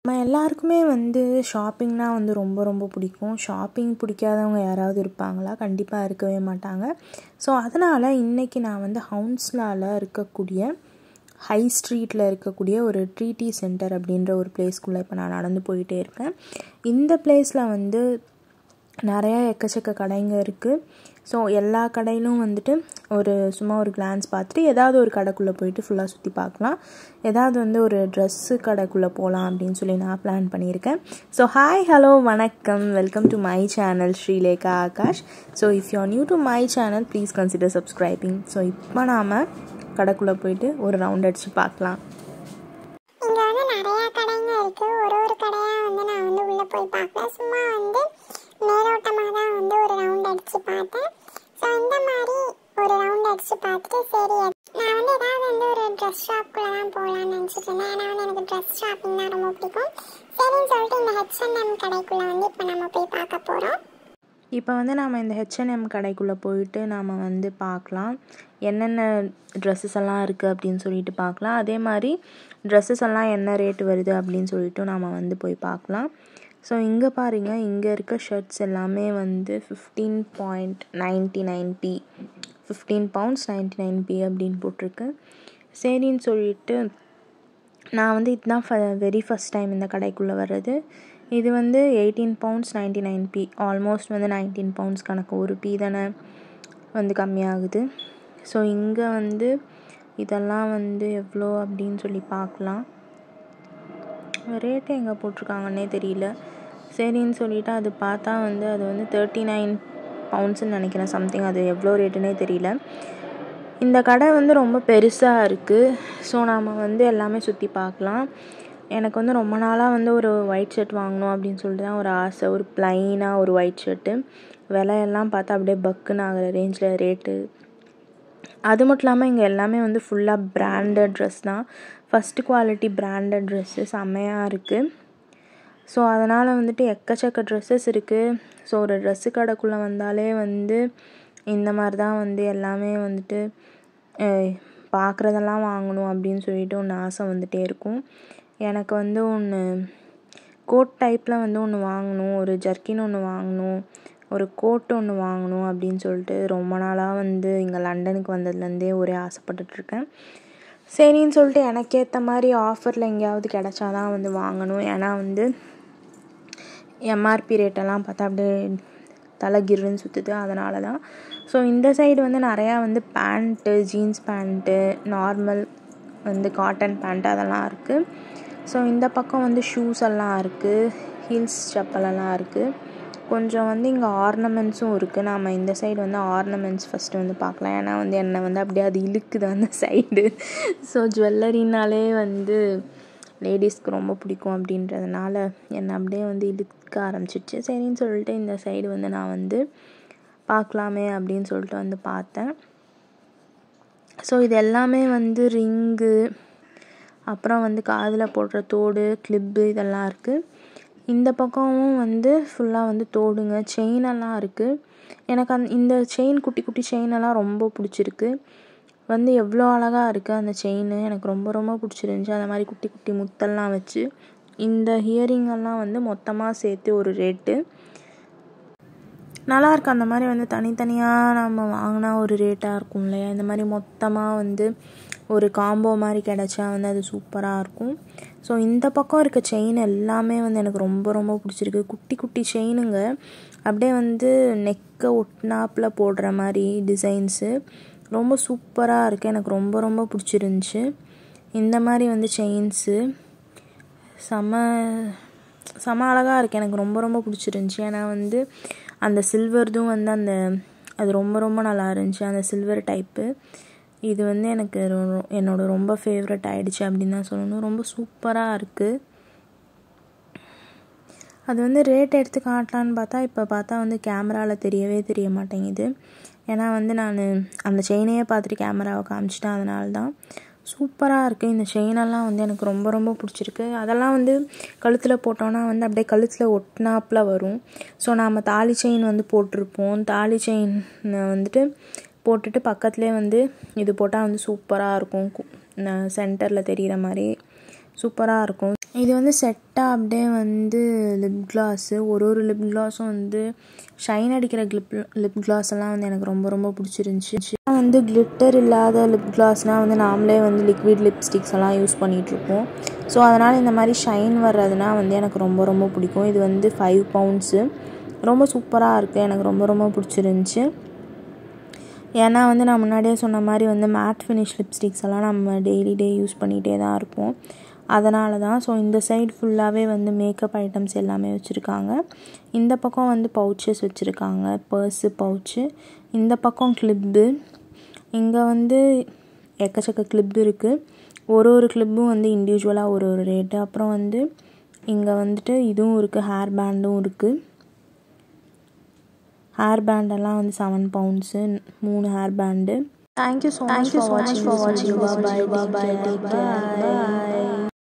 நம்ம எல்லாருக்குமே வந்து ஷாப்பிங்னா வந்து ரொம்ப ரொம்ப பிடிக்கும் ஷாப்பிங் பிடிக்காதவங்க யாராவது இருப்பாங்களா கண்டிப்பாக இருக்கவே மாட்டாங்க ஸோ அதனால் இன்றைக்கி நான் வந்து ஹவுன்ஸ்லாவில் இருக்கக்கூடிய ஹை ஸ்ட்ரீட்டில் இருக்கக்கூடிய ஒரு ட்ரீட்டி சென்டர் அப்படின்ற ஒரு பிளேஸ்க்குள்ளே இப்போ நான் நடந்து போயிட்டே இருக்கேன் இந்த பிளேஸில் வந்து நிறையா எக்கச்சக்க கடைங்க இருக்குது ஸோ எல்லா கடையிலும் வந்துட்டு ஒரு சும்மா ஒரு கிளான்ஸ் பார்த்துட்டு ஏதாவது ஒரு கடைக்குள்ளே போயிட்டு ஃபுல்லாக சுற்றி பார்க்கலாம் ஏதாவது வந்து ஒரு ட்ரெஸ்ஸு கடைக்குள்ளே போகலாம் அப்படின்னு சொல்லி நான் பிளான் பண்ணியிருக்கேன் ஸோ ஹாய் ஹலோ வணக்கம் welcome to my channel Sreelekha Akash so if you new to my channel please consider subscribing so இப்போ நாம் கடைக்குள்ளே போயிட்டு ஒரு ரவுண்ட் அடித்து பார்க்கலாம் இங்க வந்து நிறைய கடைங்க இருக்கு ஒரு ஒரு கடையா வந்து நான் வந்து உள்ள போய் பார்க்கல சும்மா வந்து மேலோட்டமாக தான் வந்து ஒரு ரவுண்ட் அடிச்சு பார்த்தேன் ஸோ இந்த மாதிரி ஒரு ரவுண்ட் அடிச்சு பார்த்துட்டு சரி நான் வந்து ஏதாவது வந்து ஒரு ட்ரெஸ் ஷாப்குள்ள தான் போகலான்னு நினச்சிட்டு இருந்தேன் ஏன்னா வந்து எனக்கு ட்ரெஸ் ஷாப்பிங் தான் ரொம்ப பிடிக்கும் சரின்னு சொல்லிட்டு இந்த ஹெச்என்எம் கடைக்குள்ள வந்து இப்போ நம்ம போய் பார்க்க போகிறோம் இப்போ வந்து நாம் இந்த ஹெச்என்எம் கடைக்குள்ளே போயிட்டு நாம் வந்து பார்க்கலாம் என்னென்ன ட்ரெஸ்ஸஸ் எல்லாம் இருக்குது அப்படின்னு சொல்லிட்டு பார்க்கலாம் அதே மாதிரி ட்ரெஸ்ஸஸ் எல்லாம் என்ன ரேட் வருது அப்படின்னு சொல்லிட்டு நாம் வந்து போய் பார்க்கலாம் ஸோ இங்கே பாருங்க இங்கே இருக்க ஷர்ட்ஸ் எல்லாமே வந்து fifteen point ninety nine p fifteen pounds ninety nine p அப்படின்னு போட்டிருக்கு சரின்னு சொல்லிட்டு நான் வந்து இதுதான் ஃப வெரி ஃபஸ்ட் டைம் இந்த கடைக்குள்ளே வர்றது இது வந்து eighteen pounds ninety nine p almost வந்து நைன்டீன் பவுண்ட்ஸ் கணக்கு ஒரு பி தானே வந்து கம்மியாகுது ஸோ இங்கே வந்து இதெல்லாம் வந்து எவ்வளோ அப்படின்னு சொல்லி பார்க்கலாம் ரேட்டு எங்கே போட்டிருக்காங்கன்னே தெரியல சரின்னு சொல்லிவிட்டு அது பார்த்தா வந்து அது வந்து தேர்ட்டி நைன் பவுண்ட்ஸ்ன்னு நினைக்கிறேன் சம்திங் அது எவ்வளோ ரேட்டுன்னே தெரியல இந்த கடை வந்து ரொம்ப பெருசாக இருக்குது ஸோ நாம் வந்து எல்லாமே சுற்றி பார்க்கலாம் எனக்கு வந்து ரொம்ப நாளாக வந்து ஒரு ஒயிட் ஷர்ட் வாங்கணும் அப்படின்னு சொல்லிட்டு தான் ஒரு ஆசை ஒரு ப்ளைனாக ஒரு ஒயிட் ஷர்ட்டு விலையெல்லாம் பார்த்தா அப்படியே பக்குன்னு ஆகிற ரேஞ்சில் ரேட்டு அது மட்டும் இல்லாமல் இங்கே எல்லாமே வந்து ஃபுல்லாக பிராண்டட் ட்ரெஸ் தான் ஃபஸ்ட்டு குவாலிட்டி பிராண்டட் ட்ரெஸ்ஸு செம்மையாக இருக்குது ஸோ அதனால் வந்துட்டு எக்கச்சக்க ட்ரெஸ்ஸஸ் இருக்குது ஸோ ஒரு ட்ரெஸ்ஸு கடைக்குள்ளே வந்தாலே வந்து இந்த மாதிரி தான் வந்து எல்லாமே வந்துட்டு பார்க்குறதெல்லாம் வாங்கணும் அப்படின்னு சொல்லிட்டு ஒன்று ஆசை வந்துகிட்டே இருக்கும் எனக்கு வந்து ஒன்று கோட் டைப்பில் வந்து ஒன்று வாங்கணும் ஒரு ஜர்க்கின் ஒன்று வாங்கணும் ஒரு கோட் ஒன்று வாங்கணும் அப்படின்னு சொல்லிட்டு ரொம்ப நாளாக வந்து இங்கே லண்டனுக்கு வந்ததுலேருந்தே ஒரே ஆசைப்பட்டுட்ருக்கேன் சரின்னு சொல்லிட்டு எனக்கு ஏற்ற மாதிரி ஆஃபரில் எங்கேயாவது கிடச்சாதான் வந்து வாங்கணும் ஏன்னா வந்து எம்ஆர்பி ரேட்டெல்லாம் பார்த்தா அப்படியே தலைகிருன்னு சுற்றுது அதனால தான் ஸோ இந்த சைடு வந்து நிறையா வந்து பேண்ட்டு ஜீன்ஸ் பேண்ட்டு நார்மல் வந்து காட்டன் பேண்ட் அதெல்லாம் இருக்குது ஸோ இந்த பக்கம் வந்து ஷூஸ் எல்லாம் இருக்குது ஹீல்ஸ் செப்பலெல்லாம் இருக்குது கொஞ்சம் வந்து இங்கே ஆர்னமெண்ட்ஸும் இருக்குது நாம் இந்த சைடு வந்து ஆர்னமெண்ட்ஸ் ஃபஸ்ட்டு வந்து பார்க்கலாம் ஏன்னா வந்து என்னை வந்து அப்படியே அது இழுக்குது அந்த சைடு ஸோ ஜுவல்லரினாலே வந்து லேடிஸ்க்கு ரொம்ப பிடிக்கும் அப்படின்றதுனால என்னை அப்படியே வந்து இழுக்க ஆரம்பிச்சிடுச்சு சரின்னு சொல்லிட்டு இந்த சைடு வந்து நான் வந்து பார்க்கலாமே அப்படின்னு சொல்லிட்டு வந்து பார்த்தேன் ஸோ இது எல்லாமே வந்து ரிங்கு அப்புறம் வந்து காதில் போடுற தோடு கிளிப்பு இதெல்லாம் இருக்குது இந்த பக்கமும் வந்து ஃபுல்லாக வந்து தோடுங்க செயினெல்லாம் இருக்குது எனக்கு அந் இந்த செயின் குட்டி குட்டி செயினெல்லாம் ரொம்ப பிடிச்சிருக்கு வந்து எவ்வளோ அழகாக இருக்குது அந்த செயின் எனக்கு ரொம்ப ரொம்ப பிடிச்சிருந்துச்சி அந்த மாதிரி குட்டி குட்டி முத்தெல்லாம் வச்சு இந்த ஹியரிங்கெல்லாம் வந்து மொத்தமாக சேர்த்து ஒரு ரேட்டு நல்லாயிருக்கு அந்த மாதிரி வந்து தனித்தனியாக நம்ம வாங்கினா ஒரு ரேட்டாக இருக்கும் இல்லையா இந்த மாதிரி மொத்தமாக வந்து ஒரு காம்போ மாதிரி கிடச்சா வந்து அது சூப்பராக இருக்கும் ஸோ இந்த பக்கம் இருக்க செயின் எல்லாமே வந்து எனக்கு ரொம்ப ரொம்ப பிடிச்சிருக்கு குட்டி குட்டி செயினுங்க அப்படியே வந்து நெக்கை ஒட்டினாப்பில் போடுற மாதிரி டிசைன்ஸு ரொம்ப சூப்பராக இருக்குது எனக்கு ரொம்ப ரொம்ப பிடிச்சிருந்துச்சி இந்த மாதிரி வந்து செயின்ஸு செம செம அழகாக இருக்குது எனக்கு ரொம்ப ரொம்ப பிடிச்சிருந்துச்சி ஏன்னா வந்து அந்த சில்வர்தும் வந்து அந்த அது ரொம்ப ரொம்ப நல்லா இருந்துச்சு அந்த சில்வர் டைப்பு இது வந்து எனக்கு என்னோட ரொம்ப ஃபேவரட் ஆகிடுச்சு அப்படின்னு தான் சொல்லணும் ரொம்ப சூப்பராக இருக்குது அது வந்து ரேட் எடுத்து காட்டலான்னு பார்த்தா இப்போ பார்த்தா வந்து கேமராவில் தெரியவே தெரிய மாட்டேங்குது ஏன்னா வந்து நான் அந்த செயினையே பார்த்துட்டு கேமராவை காமிச்சிட்டேன் அதனால தான் சூப்பராக இருக்குது இந்த செயினெல்லாம் வந்து எனக்கு ரொம்ப ரொம்ப பிடிச்சிருக்கு அதெல்லாம் வந்து கழுத்தில் போட்டோன்னா வந்து அப்படியே கழுத்தில் ஒட்டினாப்பில் வரும் ஸோ நாம் தாலி செயின் வந்து போட்டிருப்போம் தாலி செயின் வந்துட்டு போட்டுட்டு பக்கத்துலேயே வந்து இது போட்டால் வந்து சூப்பராக இருக்கும் சென்டரில் தெரிகிற மாதிரி சூப்பராக இருக்கும் இது வந்து செட்டாக அப்படியே வந்து லிப் கிளாஸு ஒரு ஒரு லிப் கிளாஸும் வந்து ஷைன் அடிக்கிற லிப் லிப் கிளாஸ் எல்லாம் வந்து எனக்கு ரொம்ப ரொம்ப பிடிச்சிருந்துச்சி வந்து கிளிட்டர் இல்லாத லிப் கிளாஸ்னால் வந்து நாமளே வந்து லிக்விட் லிப்ஸ்டிக்ஸ் எல்லாம் யூஸ் பண்ணிகிட்ருப்போம் ஸோ அதனால் இந்த மாதிரி ஷைன் வர்றதுனா வந்து எனக்கு ரொம்ப ரொம்ப பிடிக்கும் இது வந்து ஃபைவ் பவுண்ட்ஸு ரொம்ப சூப்பராக இருக்குது எனக்கு ரொம்ப ரொம்ப பிடிச்சிருந்துச்சி ஏன்னா வந்து நான் முன்னாடியே சொன்ன மாதிரி வந்து மேட் ஃபினிஷ் லிப்ஸ்டிக்ஸ் எல்லாம் நம்ம டெய்லி டே யூஸ் பண்ணிகிட்டே தான் இருப்போம் அதனால தான் ஸோ இந்த சைடு ஃபுல்லாகவே வந்து மேக்கப் ஐட்டம்ஸ் எல்லாமே வச்சுருக்காங்க இந்த பக்கம் வந்து பவுச்சஸ் வச்சுருக்காங்க பர்ஸு பவுச்சு இந்த பக்கம் கிளிப்பு இங்கே வந்து எக்கச்சக்க கிளிப் இருக்குது ஒரு ஒரு கிளிப்பும் வந்து இண்டிவிஜுவலாக ஒரு ஒரு ரேட்டு அப்புறம் வந்து இங்கே வந்துட்டு இதுவும் இருக்குது ஹேர் பேண்டும் இருக்குது ஹேர் பேண்டெல்லாம் வந்து செவன் பவுண்ட்ஸு மூணு hair band thank you so much for வாட்சிங் ஃபார் வாட்சிங் பாய் பாய் டேக் கேர்